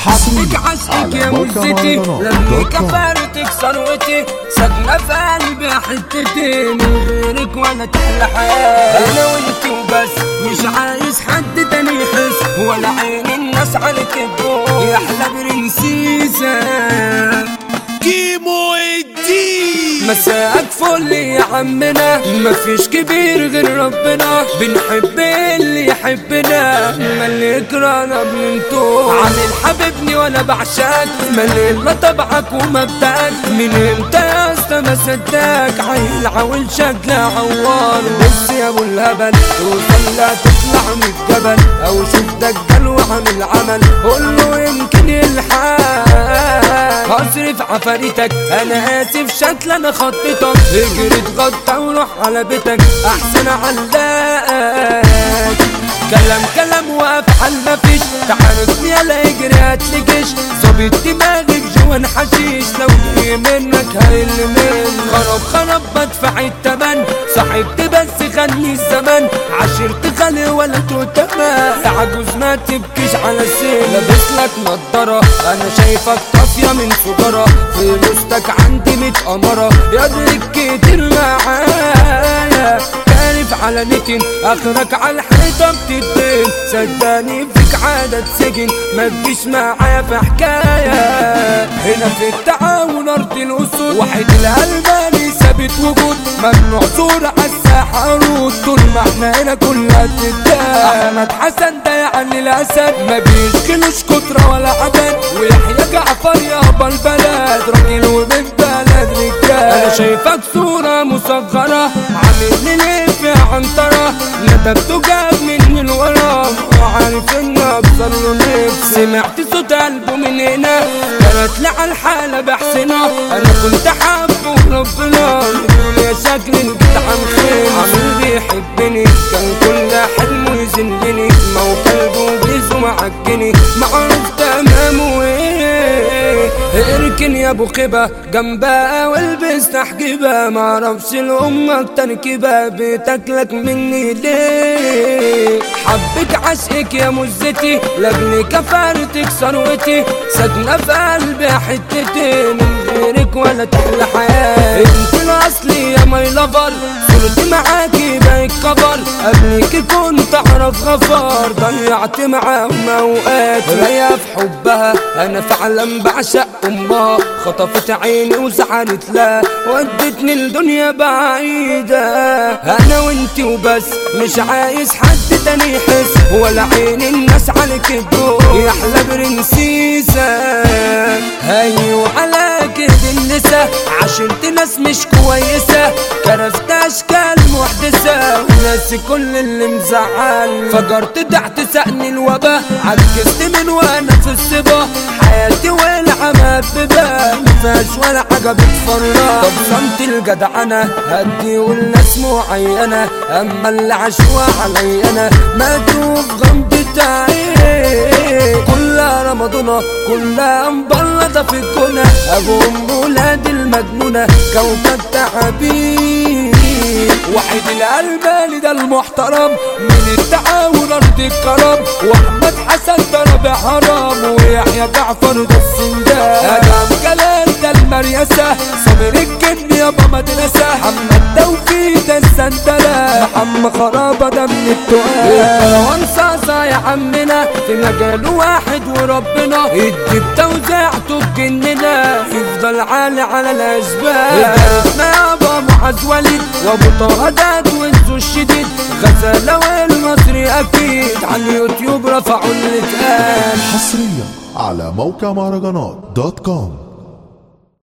حبك عشقك يا مزتي لما كفارتك ثروتي ساكنة في قلبي حتتي من غيرك ولا تحلى حياة انا وانت وبس مش عايز حد تاني يحس ولا عين الناس عليك تبوس يا احلى برنسيسة كيمو الدين مساءك فل يا عمنا مفيش كبير غير ربنا بنحب اللي يحبنا ما اللي يكرهنا بننتو عامل حبيبني وانا بعشقك مليل ما طبعك ومبدأك من امتى يا اسطى ما صدقك عيل عاول شكل عوار بس يا ابو الهبل توصل لا تطلع من الجبل او شوف دجال وعامل عمل قول له يمكن يلحق هصرف عفاريتك انا اسف شكل انا خطيتك اجري اتغطى وروح على بيتك احسن علقك كلام كلام وافعال مفيش تعرفني يلا اجري هتلجش ظابط دماغك جوان حشيش لو جاي منك هيل من خرب خرب بدفع التمن صاحبت بس خلني الزمن عشرت خلي ولا تتمى عجوز ما تبكيش على السن لابس لك نضارة انا شايفك طافية من سجارة فلوستك عندي متأمرة يدرك كتير معايا كارف على نتن اخرك على الحيطة بتدين صدقني فيك عادة سجن ما تجيش معايا في حكاية هنا في التعاون ارض الاسود واحد الالماني ثابت وجود ممنوع صورة على الساحة رود طول ما احنا هنا كلها تتاح احمد حسن ده يعني الاسد ما بيشكلوش كترة ولا عدد ويحيى جعفر يابا البلد راجل وبنت بلد رجال انا شايفك صورة مصغرة عامل لي ليه في عنترة ندبته جاب مني الورا وعارف ان ابصر له نفس سمعت صوت قلبه من هنا جرت لي على الحالة بحسنة انا كنت حابه ربنا يقول يا شكل الجدع خير عامل بيحبني كان كل حلمه يذلني ما هو قلبه بيزو معجني معروف تمامه ايه اركن يا ابو خبة جنبها والبس تحجيبها معرفش لامك تركيبها بتاكلك مني ليه حبك عشقك يا مزتي لاجل كفارتك ثروتي ساكنة في قلبي حتتي من غيرك ولا تحلى حياة انت الاصلي يا ماي لافر صورتي معاكي بقيت كبر قبلك كنت اعرف غفار ضيعت معاهم اوقات رايا في حبها انا فعلا بعشق امها خطفت عيني وزعلت لا ودتني الدنيا بعيدة انا وانتي وبس مش عايز حد تاني يحس ولا عين الناس عليك تدور يا احلى برنسيسة ايوه على كده النسا عشرت ناس مش كويسة كرفت اشكال محدثة وناسي كل اللي مزعل فجرت تحت سقني الوبا عكست من وانا في الصبا حياتي والعمى ببا مفيهاش ولا حاجة بتفرق طب صمت الجدعنة هدي والناس معينة اما اللي عشوا علي انا ماتوا في غمضة عين كلها رمضانة كلها مبلطة في الكنى ابو ام ولاد المجنونة كوكب تعابين واحد الالباني ده المحترم من التعاون ارض الكرم واحمد حسن ضرب حرام ويحيى جعفر ده السندان ادم جلال ده المريسة صابر الجن يابا مدرسة محمد توفيق ده السندلة محمد خرابة ده من التقال وانصاصة يا عمنا في مجال واحد وربنا ادي بتوزيعته بجننا يفضل عالي على الاسباب ما يابا معز وليد وابو طه داد وانزو الشديد غزالة والمصري اكيد على اليوتيوب رفعوا اللي اتقال حصريا على موقع مهرجانات دوت كوم